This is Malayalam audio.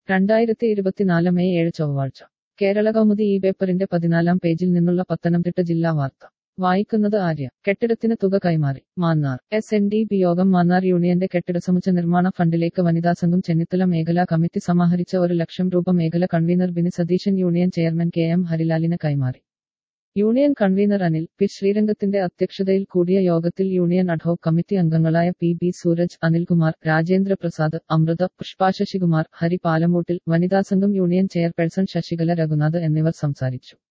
രണ്ടായിരത്തി ഇരുപത്തിനാല് മെയ് ഏഴ് ചൊവ്വാഴ്ച കേരള കൗമുദി ഈ പേപ്പറിന്റെ പതിനാലാം പേജിൽ നിന്നുള്ള പത്തനംതിട്ട ജില്ലാ വാർത്ത വായിക്കുന്നത് ആര്യ കെട്ടിടത്തിന് തുക കൈമാറി Mannar S N D P Yogam Mannar യൂണിയന്റെ കെട്ടിട സമുച്ച നിർമ്മാണ ഫണ്ടിലേക്ക് വനിതാ സംഘം ചെന്നിത്തല മേഖലാ കമ്മിറ്റി സമാഹരിച്ച ഒരു ലക്ഷം രൂപ മേഖല convener Bini Satheesan union chairman K M ഹരിലാലിന് കൈമാറി യൂണിയൻ കൺവീനർ അനിൽ പി ശ്രീരംഗത്തിന്റെ അധ്യക്ഷതയിൽ കൂടിയ യോഗത്തിൽ യൂണിയൻ അഡ്ഹോക് കമ്മിറ്റി അംഗങ്ങളായ പി ബി സൂരജ് അനിൽകുമാർ രാജേന്ദ്ര പ്രസാദ് അമൃത പുഷ്പ ശശികുമാർ ഹരി പാലമൂട്ടിൽ വനിതാ സംഘം യൂണിയൻ ചെയർപേഴ്സൺ ശശികല രഘുനാഥ് എന്നിവർ സംസാരിച്ചു